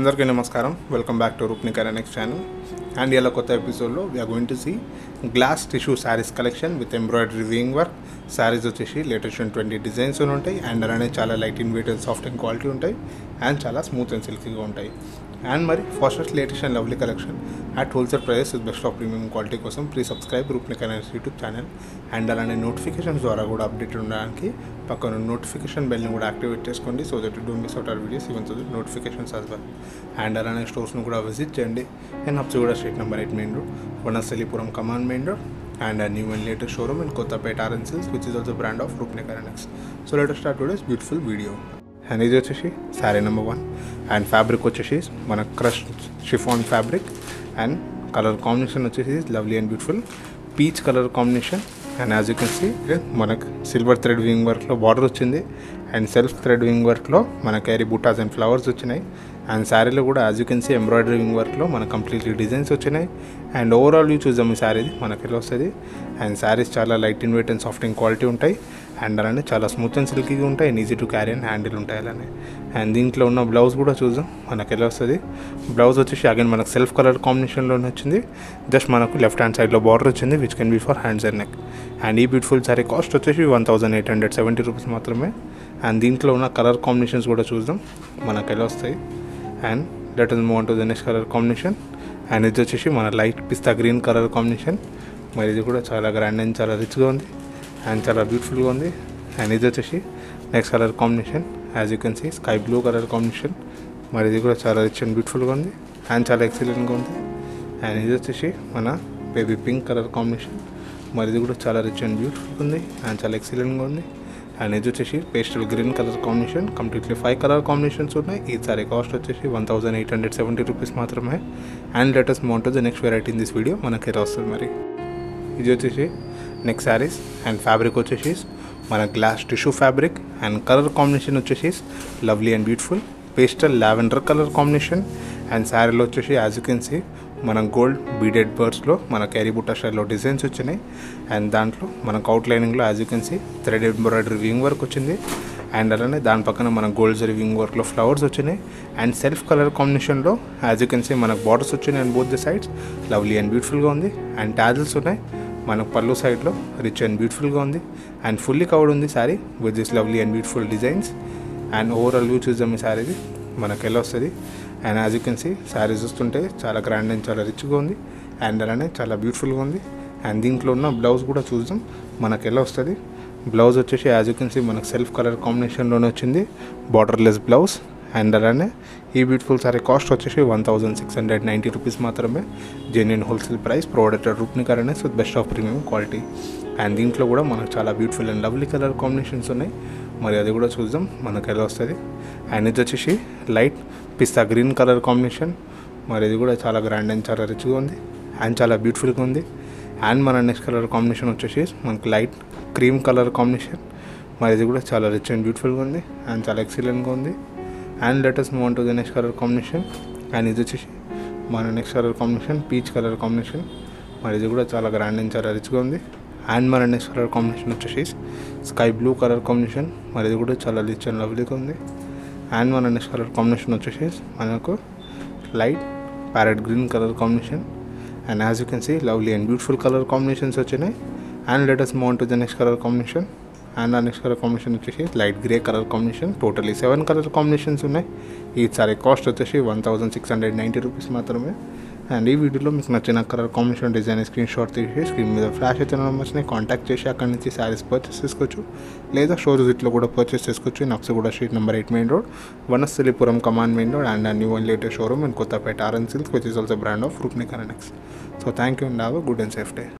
అందరికీ నమస్కారం welcome back to Roopnikar next channel and ఇలా కొత్త ఎపిసోడ్లో we're going to see glass tissue saris collection with embroidery weaving work saris వచ్చేసి లేటెస్ట్ ట్వంటీ డిజైన్స్ ఉంటాయి అండ్ అలానే చాలా light in weight and soft and quality ఉంటాయి అండ్ చాలా స్మూత్ అండ్ సిల్కీగా ఉంటాయి అండ్ మరి fastest latest and lovely collection at wholesale prices with best of premium quality కోసం please subscribe Roopnikar YouTube channel and అలానే నోటిఫికేషన్స్ ద్వారా కూడా అప్డేట్ ఉండడానికి పక్కన నోటిఫికేషన్ బెల్ని కూడా యాక్టివేట్ చేసుకోండి so that don't miss out our videos even so notifications as well and అలానే స్టోర్స్ను కూడా విజిట్ చేయండి and Habsiguda street number eight main road Vanasthalipuram Kaman main road and new and latest showroom in Kothapet RN silks which is also brand of Roopnikar next so let's start today's beautiful video and ఇది వచ్చేసి sari number one and fabric వచ్చేసి మన crush chiffon fabric and colour combination వచ్చేసి lovely and beautiful peach colour combination and as you can see మనకు silver thread weaving వర్క్లో border వచ్చింది and self thread weaving వర్క్లో మన క్యారీ బుటాస్ అండ్ ఫ్లవర్స్ వచ్చినాయి అండ్ శారీలో కూడా as you can see embroidery weaving వర్క్లో మనకు కంప్లీట్లీ డిజైన్స్ వచ్చినాయి అండ్ ఓవరాల్ వ్యూ చూద్దాం ఈ శారీది మనకి ఎలా వస్తుంది అండ్ శారీస్ చాలా light in weight and soft and quality ఉంటాయి అండ్ అలానే చాలా స్మూత్ అండ్ సిల్కీగా ఉంటాయి and easy to carry and handle ఉంటాయి అలానే అండ్ దీంట్లో ఉన్న బ్లౌజ్ కూడా చూద్దాం మనకి ఎలా వస్తుంది బ్లౌజ్ వచ్చేసి అగైన్ మనకు సెల్ఫ్ కలర్ కాంబినేషన్లోనే వచ్చింది జస్ట్ మనకు లెఫ్ట్ హ్యాండ్ సైడ్లో బార్డర్ వచ్చింది which can be for hands and neck and ఈ బ్యూటిఫుల్ సారీ కాస్ట్ వచ్చేసి one thousand eight hundred seventy rupees మాత్రమే అండ్ దీంట్లో ఉన్న కలర్ కాంబినేషన్స్ కూడా చూద్దాం మనకు ఎలా వస్తాయి and let is move to the next colour combination and ఇది వచ్చేసి మన light pista green colour combination మరి ఇది కూడా చాలా గ్రాండ్ అండ్ చాలా రిచ్గా ఉంది అండ్ చాలా బ్యూటిఫుల్గా ఉంది అండ్ ఇది వచ్చేసి next colour combination as you can see sky blue colour combination మరి ఇది కూడా చాలా రిచ్ అండ్ బ్యూటిఫుల్గా ఉంది అండ్ చాలా ఎక్సలెంట్గా ఉంది అండ్ ఇది వచ్చేసి మన బేబీ పింక్ కలర్ కాంబినేషన్ మరి ఇది కూడా చాలా రిచ్ అండ్ బ్యూటిఫుల్గా ఉంది అండ్ చాలా ఎక్సలెంట్గా ఉంది అండ్ ఇది వచ్చేసి pastel green colour combination completely five colour combinations ఉన్నాయి ఈ సారీ కాస్ట్ వచ్చేసి one thousand eight hundred seventy rupees మాత్రమే and let's move the next variety in this video మనకి ఎలా వస్తుంది మరి ఇది వచ్చేసి నెక్స్ట్ శారీస్ అండ్ ఫ్యాబ్రిక్ వచ్చేసి మన glass tissue fabric and colour combination వచ్చేసి lovely and beautiful pastel lavender colour combination and శారీలో వచ్చేసి యాజ్ యూ కెన్ సీ మన గోల్డ్ బీడెడ్ బర్డ్స్లో మన క్యారీ బుట్టా స్టైల్లో డిజైన్స్ వచ్చినాయి అండ్ దాంట్లో మనకు అవుట్లైనింగ్లో as you can see thread embroidery weaving work వచ్చింది అండ్ అలానే దాని పక్కన మన గోల్డ్ జరీ వింగ్ వర్క్లో ఫ్లవర్స్ వచ్చినాయి అండ్ సెల్ఫ్ కలర్ కాంబినేషన్లో యాజ్ యూ కెన్ సీ మనకు బార్డర్స్ వచ్చినాయి and both the sides lovely and బ్యూటిఫుల్గా ఉంది అండ్ టాజిల్స్ ఉన్నాయి మనకు పళ్ళు సైడ్లో రిచ్ అండ్ బ్యూటిఫుల్గా ఉంది అండ్ ఫుల్లీ కవర్డ్ ఉంది sari with this lovely and beautiful designs and overall view చూద్దాం ఈ శారీది మనకు ఎలా వస్తుంది and as you can see sari చూస్తుంటే చాలా గ్రాండ్ అండ్ చాలా రిచ్గా ఉంది అండ్ అలానే చాలా బ్యూటిఫుల్గా ఉంది అండ్ దీంట్లో ఉన్న బ్లౌజ్ కూడా చూద్దాం మనకు ఎలా వస్తుంది బ్లౌజ్ వచ్చేసి యాజ్ యూ కెన్ సీ మనకు సెల్ఫ్ కలర్ కాంబినేషన్లోనే వచ్చింది బార్డర్లెస్ బ్లౌజ్ అండ్ అలానే ఈ బ్యూటిఫుల్ సారీ కాస్ట్ వచ్చేసి one thousand six hundred ninety rupees మాత్రమే genuine wholesale price provided Roopnikar అనేసి with best of premium quality and దీంట్లో కూడా మనకు చాలా beautiful and lovely colour combinations ఉన్నాయి మరి అది కూడా చూద్దాం మనకు ఎలా వస్తుంది అండ్ ఇది వచ్చేసి light pista green colour combination మరి ఇది కూడా చాలా గ్రాండ్ అండ్ చాలా రిచ్గా ఉంది అండ్ చాలా బ్యూటిఫుల్గా ఉంది అండ్ మన నెక్స్ట్ కలర్ కాంబినేషన్ వచ్చేసి మనకి లైట్ క్రీమ్ కలర్ కాంబినేషన్ మరి ఇది కూడా చాలా రిచ్ అండ్ బ్యూటిఫుల్గా ఉంది అండ్ చాలా ఎక్సలెంట్గా ఉంది and let's move to the next colour combination and ఇది వచ్చేసి మన next colour combination peach colour combination మరి ఇది కూడా చాలా గ్రాండ్ అండ్ చాలా రిచ్గా ఉంది అండ్ మన నెక్స్ట్ కలర్ కాంబినేషన్ వచ్చేసి స్కై బ్లూ కలర్ కాంబినేషన్ మరి ఇది కూడా చాలా రిచ్ అండ్ లవ్లీగా ఉంది అండ్ మన నెక్స్ట్ కలర్ కాంబినేషన్ వచ్చేసి మనకు light parrot green colour combination and as you can see lovely and beautiful colour combinations వచ్చినాయి and let's move to the next colour combination and ఆ నెక్స్ట్ కలర్ కాంబినేషన్ వచ్చేసి light grey colour combination totally seven colour combinations ఉన్నాయి ఈ sari cost వచ్చేసి one thousand six hundred ninety rupees మాత్రమే and ఈ వీడియోలో మీకు నచ్చిన colour combination design screenshot తీసి స్క్రీన్ మీద ఫ్లాష్ అయితే నెంబర్స్ని కాంటాక్ట్ చేసి అక్కడి నుంచి శారీస్ పర్చేస్ చేసుకోవచ్చు లేదా షోర్ విజిట్లో కూడా పర్చేస్ చేసుకోవచ్చు నక్స్ కూడా street number eight main road Vanasthalipuram Kaman main road and new and latest showroom in Kothapet RN silk which is also brand of Roopnikar next so thank you and have good and safe day